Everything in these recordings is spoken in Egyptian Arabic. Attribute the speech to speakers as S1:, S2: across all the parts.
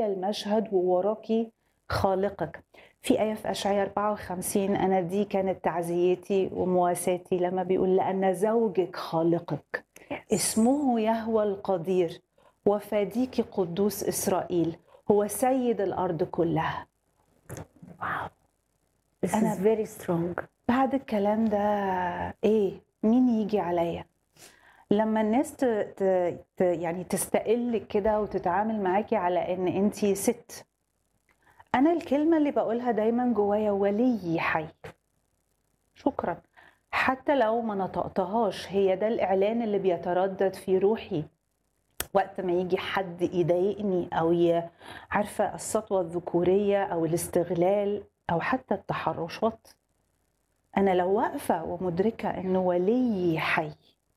S1: حواليا المشهد ووراكي خالقك في آية في أشعياء 54 أنا دي كانت تعزيتي ومواساتي لما بيقول لأن زوجك خالقك اسمه يهوى القدير وفاديك قدوس إسرائيل هو سيد الأرض كلها
S2: واو This
S1: أنا-
S2: is very strong
S1: بعد الكلام ده ايه مين يجي عليا لما الناس ت... ت... ت... يعني تستقلك كده وتتعامل معاكي على ان انتي ست انا الكلمه اللي بقولها دايما جوايا ولي حي شكرا حتى لو ما نطقتهاش هي ده الاعلان اللي بيتردد في روحي وقت ما يجي حد يضايقني او ي... عارفه السطوه الذكوريه او الاستغلال او حتى التحرشات انا لو واقفه ومدركه انه ولي حي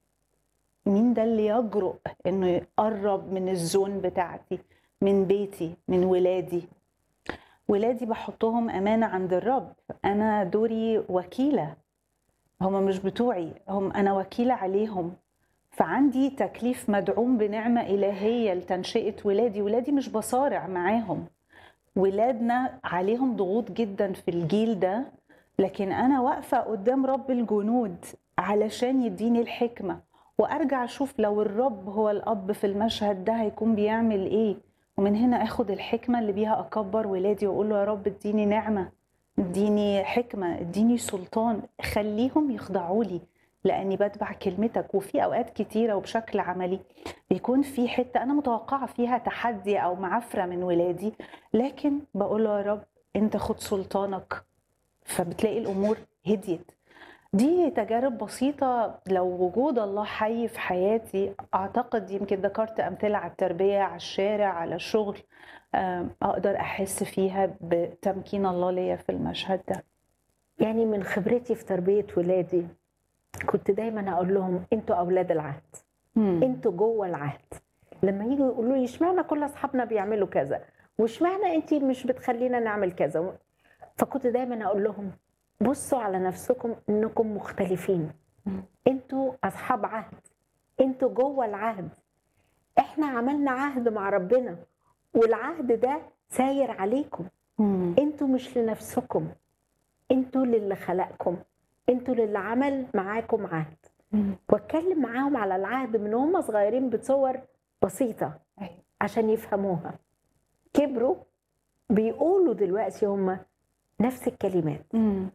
S1: مين ده اللي يجرؤ انه يقرب من الزون بتاعتي من بيتي من ولادي ولادي بحطهم امانه عند الرب انا دوري وكيله هم مش بتوعي هم انا وكيله عليهم فعندي تكليف مدعوم بنعمه الهيه لتنشئه ولادي ولادي مش بصارع معاهم ولادنا عليهم ضغوط جدا في الجيل ده لكن انا واقفه قدام رب الجنود علشان يديني الحكمه وارجع اشوف لو الرب هو الاب في المشهد ده هيكون بيعمل ايه ومن هنا اخد الحكمه اللي بيها اكبر ولادي واقول له يا رب اديني نعمه اديني حكمه اديني سلطان خليهم يخضعوا لي لاني بتبع كلمتك وفي اوقات كتيره وبشكل عملي بيكون في حته انا متوقعه فيها تحدي او معافره من ولادي لكن بقول له يا رب انت خد سلطانك فبتلاقي الامور هديت دي تجارب بسيطة لو وجود الله حي في حياتي أعتقد يمكن ذكرت أمثلة على التربية على الشارع على الشغل آم، أقدر أحس فيها بتمكين الله ليا في المشهد ده
S2: يعني من خبرتي في تربية ولادي كنت دايما اقول لهم انتوا اولاد العهد انتوا جوه العهد لما يجوا يقولوا لي اشمعنى كل اصحابنا بيعملوا كذا واشمعنى انت مش بتخلينا نعمل كذا فكنت دايما اقول لهم بصوا على نفسكم انكم مختلفين
S1: مم.
S2: انتوا اصحاب عهد انتوا جوه العهد احنا عملنا عهد مع ربنا والعهد ده ساير عليكم
S1: مم.
S2: انتوا مش لنفسكم انتوا للي خلقكم انتوا للي عمل معاكم عهد
S1: مم.
S2: واتكلم معاهم على العهد من هم صغيرين بصور بسيطة
S1: أيوة.
S2: عشان يفهموها كبروا بيقولوا دلوقتي هم نفس الكلمات
S1: مم.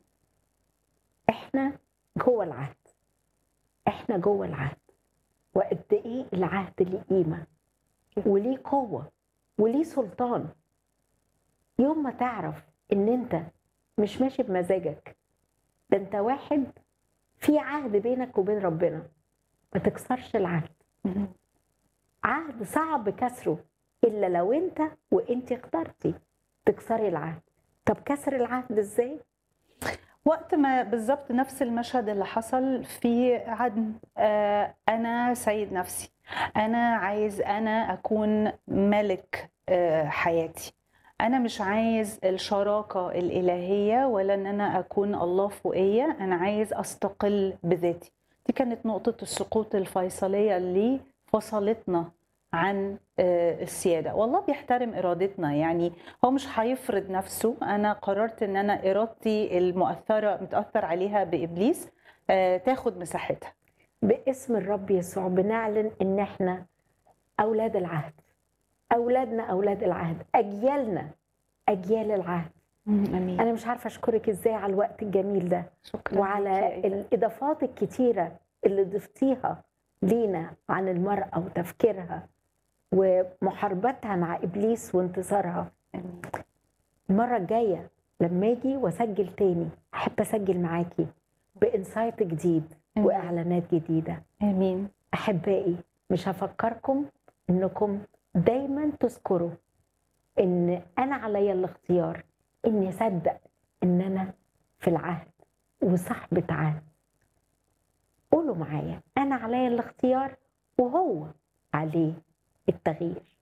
S2: احنا جوه العهد احنا جوه العهد وقد ايه العهد ليه قيمة وليه قوة وليه سلطان يوم ما تعرف ان انت مش ماشي بمزاجك ده انت واحد في عهد بينك وبين ربنا ما تكسرش العهد
S1: مم.
S2: عهد صعب كسره الا لو انت وانت اخترتي تكسري العهد طب كسر العهد ازاي
S1: وقت ما بالظبط نفس المشهد اللي حصل في عدن آه، انا سيد نفسي انا عايز انا اكون ملك آه، حياتي انا مش عايز الشراكه الالهيه ولا ان انا اكون الله فوقيه انا عايز استقل بذاتي دي كانت نقطه السقوط الفيصليه اللي فصلتنا عن آه، السياده والله بيحترم ارادتنا يعني هو مش هيفرض نفسه انا قررت ان انا ارادتي المؤثره متاثر عليها بابليس آه، تاخد مساحتها
S2: باسم الرب يسوع بنعلن ان احنا اولاد العهد اولادنا اولاد العهد اجيالنا اجيال العهد
S1: امين
S2: انا مش عارفه اشكرك ازاي على الوقت الجميل ده
S1: شكرا
S2: وعلى
S1: ليك يا إيدا.
S2: الاضافات الكتيره اللي ضفتيها لينا عن المراه وتفكيرها ومحاربتها مع ابليس وانتصارها
S1: آمين.
S2: المره الجايه لما اجي واسجل تاني احب اسجل معاكي بانسايت جديد
S1: آمين.
S2: واعلانات جديده
S1: امين
S2: احبائي مش هفكركم انكم دايما تذكروا ان انا عليا الاختيار اني اصدق ان انا في العهد وصاحبة عهد قولوا معايا انا عليا الاختيار وهو عليه التغيير